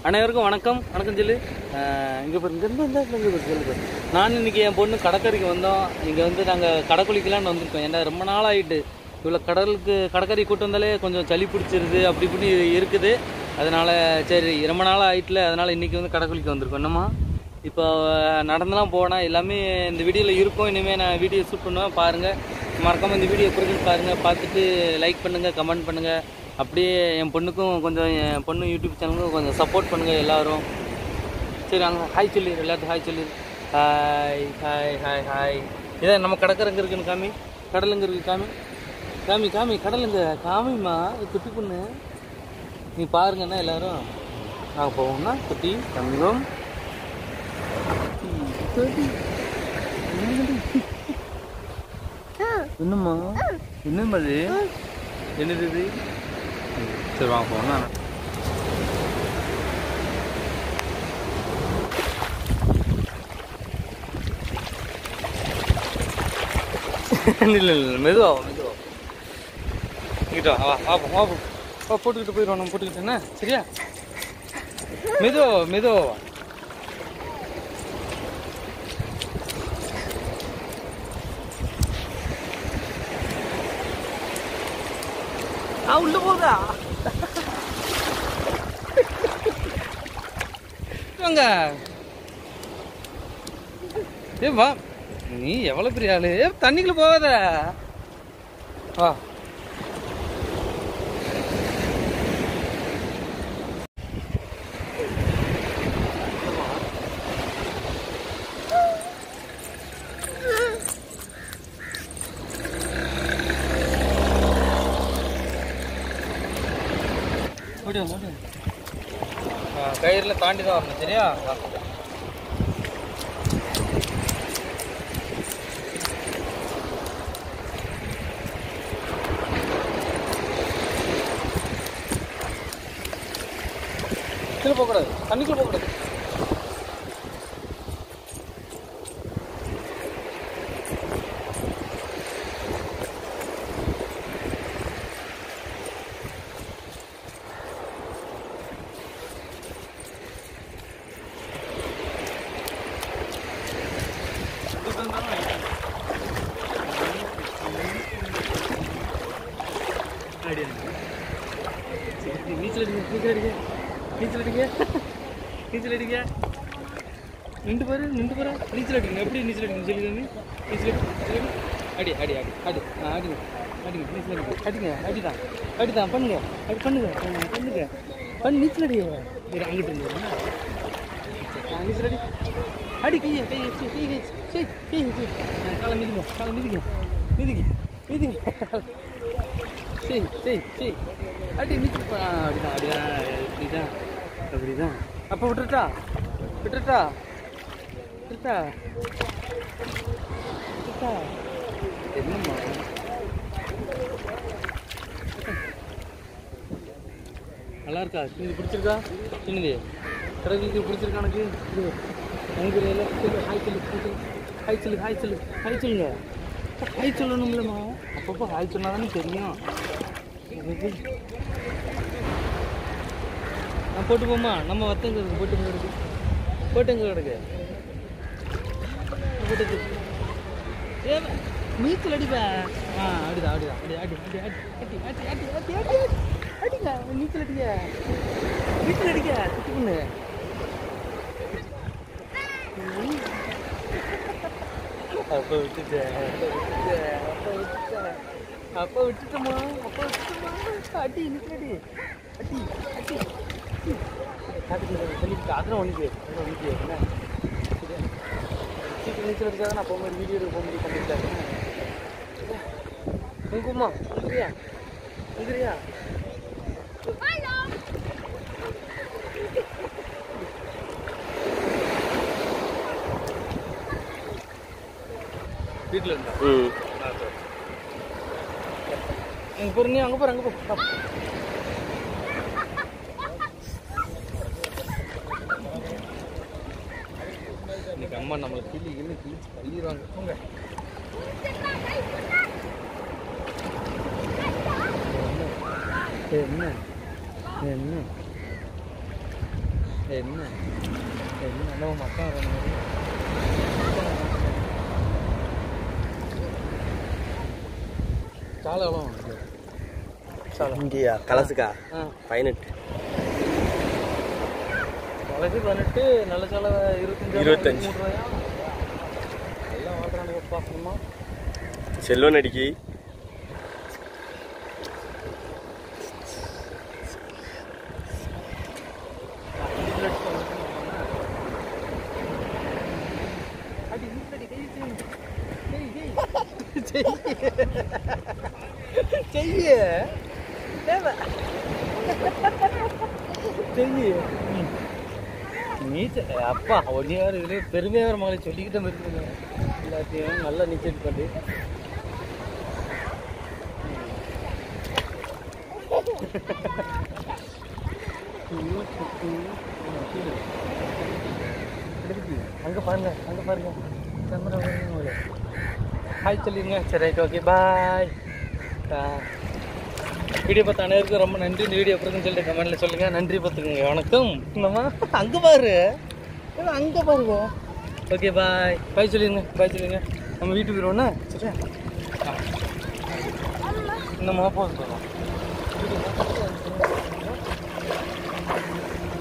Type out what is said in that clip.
அனைவருக்கும் வணக்கம் வணக்கம் சொல்லு இங்கே பாரு இங்கே இருந்து இங்கே பாரு சொல்லு பாரு நான் இன்னைக்கு என் பொண்ணு கடற்கரைக்கு வந்தோம் இங்கே வந்து நாங்கள் கடை குளிக்கலாம்னு வந்திருக்கோம் ஏன்னா ரொம்ப நாள் ஆயிட்டு இவ்வளோ கடலுக்கு கடற்கரை கூட்டு வந்தாலே கொஞ்சம் சளி பிடிச்சிருது அப்படி இப்படி இருக்குது அதனால சரி ரொம்ப நாள் ஆயிட்டுல அதனால இன்னைக்கு வந்து கடை குளிக்க வந்திருக்கோம் என்னம்மா இப்போ நடந்தெல்லாம் போனால் எல்லாமே இந்த வீடியோவில் இருக்கும் இனிமேல் நான் வீடியோ ஷூட் பண்ணுவேன் பாருங்கள் மறக்காமல் இந்த வீடியோ பிடிச்சி பாருங்கள் பார்த்துட்டு லைக் பண்ணுங்கள் கமெண்ட் பண்ணுங்கள் அப்படியே என் பொண்ணுக்கும் கொஞ்சம் என் பொண்ணு யூடியூப் சேனலுக்கும் கொஞ்சம் சப்போர்ட் பண்ணுங்கள் எல்லாரும் சரி அங்கே ஹாய் சொல்லி எல்லாத்துக்கும் ஹாய் சொல்லி ஹாய் ஹாய் ஹாய் ஹாய் இதான் நம்ம கடற்கரை எங்கே இருக்குன்னு காமி கடல் எங்கே இருக்கு காமி காமி காமி கடல் எங்க காமிம்மா இது குட்டி பொண்ணு நீ பாருங்கன்னா எல்லாரும் நாங்கள் போவோம்னா குட்டி தங்கம் குட்டி, என்னடி? என்னம்மா என்னம்மா இது என்னது இது சரி வாங்க போனா இல்லை இல்லை மெதுவா வா, மெதுவா வா. இங்கிட்ட வா வா வா வா வா. வா போட்டுக்கிட்டு போயிடுவோம் நம்ம போட்டுக்கிட்டு என்ன சரியா மெதுவா வா, மெதுவா வா ஆ உள்ள போதா வாங்க ஏ வா நீ எவ்வளவு பெரிய ஆளு ஏ தண்ணிக்குள்ள போகாத வா ஓடியா ஓடியா கயிறுல தாண்டி தான் வரணும் சரியா வா. கீழே போகக்கூடாது தண்ணிக்குள்ள போகக்கூடாது நீச்சல் அடிங்க நீச்சல் அடிங்க நீச்சல் அடிங்க நீச்சல் அடிங்க நின்று பாரு நின்று பாரு நீச்சல் அடிங்க எப்படி நீச்சல் அடிங்க சொல்லி தம்பி நீச்சல் அடி நீச்சல் அடி அடி அடி அடி அடி ஆ அடிங்க அடிங்க நீச்சல் அடிங்க அடிங்க அடிதான் அடிதான் பண்ணுங்க அடி பண்ணுங்க ஆ, பண்ணுங்க பண்ணி நீச்சல் அடிங்க இரு அங்கிட்டு இருந்து ஆ, நீச்சல் அடி அடி கையை கையை கை கை கை கை கை கை ஆ, காலை மிதிங்க காலை மிதிங்க மிதிங்க மிதிங்க சரி சரி சரி அடி நீச்சல் ப- ஆ, அப்படிதான் அப்படிதான் இப்படிதான் அப்படிதான் அப்போ விட்டுட்டா விட்டுட்டா விட்டுட்டா விட்டுட்டா என்னம்மா நல்லா இருக்கா இது பிடிச்சிருக்கா சின்னது கடவுளுக்கு பிடிச்சிருக்கா எனக்கு இது எனக்கு இல்லை சொல்லு ஹாய் சொல்லு ஹாய் சொல்லு ஹாய் சொல்லு ஹாய் சொல்லுங்க ஹாய் சொல்லணும்லம்மா அப்பப்போ ஹாய் சொன்னா தானே தெரியும் நான் போட்டு போமா நம்ம வத்தங்க இருக்கு போட்டு எங்க கிடக்கு போட்டு எங்க கிடக்கு போட்டு இருக்கு. ஏ நீச்சல் அடிப்பா ஆ அடிதான் அடிதான் அடி அடி அடி அடி அடி அடி அடி அடி அடி அடிங்க நீச்சல் அடிங்க நீச்சல் அடிக்க குட்டி பொண்ணு அப்போ விட்டுட்டேன் அப்போ விட்டுட்டேன் அப்போ விட்டுட்டேம்மா அப்போ விட்டுட்டேம்மா அடி நீச்சல் அடி அடி அடி அதுக்கு சொல்லிட்டு அதில் ஒன்றுக்கு அதில் ஒன்றுக்கு என்ன சரியா? சீக்கிரம் நீச்சல் அடிச்சாதான் நான் போக முடியும் வீடியோ எடுக்க போக முடியும் பண்ணிட்டாங்க உங்குமா உங்குறியா உங்குறியா வீட்டில் இருந்தா அங்கே போகிற நீ அங்கே போகிற அங்கே போ இன்னைக்கு அம்மா நம்மளை கிள்ளி கிள்ளி கிழிச்சு தள்ளிடுவாங்க போங்க என்ன என்ன என்ன என்ன நம்ம மக்கா வரணும் చాలా ఎలా ఉంది చాలా இங்கேயா கலசுக்கா ஆ பதினெட்டு வளர்ச்சி பதினெட்டு நல்ல சாலை இருபத்தஞ்சு இருபத்தஞ்சு. மூணு ரூபாயா எல்லாம் வாழ்றானுங்க பார்க்கணுமா செல்வன் அடிக்கி செய்ய செய்ய நீச்சல் அப்பா ஒன்னே வேறு இதுலேயே பெருமையாக வேறு மகளை சொல்லிக்கிட்டே இருக்குங்க எல்லாத்தையும் நல்லா நீச்சல் பண்ணி அங்கே பாருங்க அங்கே பாருங்க கேமரா பாருங்க ஹாய் சொல்லிடுங்க சரி ரைட் ஓகே பாய் வீடியோ பார்த்த அனைவருக்கும் ரொம்ப நன்றி இந்த வீடியோ பிடிக்குன்னு சொல்லிட்டு கமெண்ட்ல சொல்லுங்க நன்றி பார்த்துக்கோங்க வணக்கம் என்னம்மா அங்கே பாரு அங்கே பாருங்க ஓகே பாய் பாய் சொல்லிடுங்க பாய் சொல்லிடுங்க நம்ம வீட்டுக்கு போயிடுவோண்ணா சரியா இன்னும் போதும் போதும்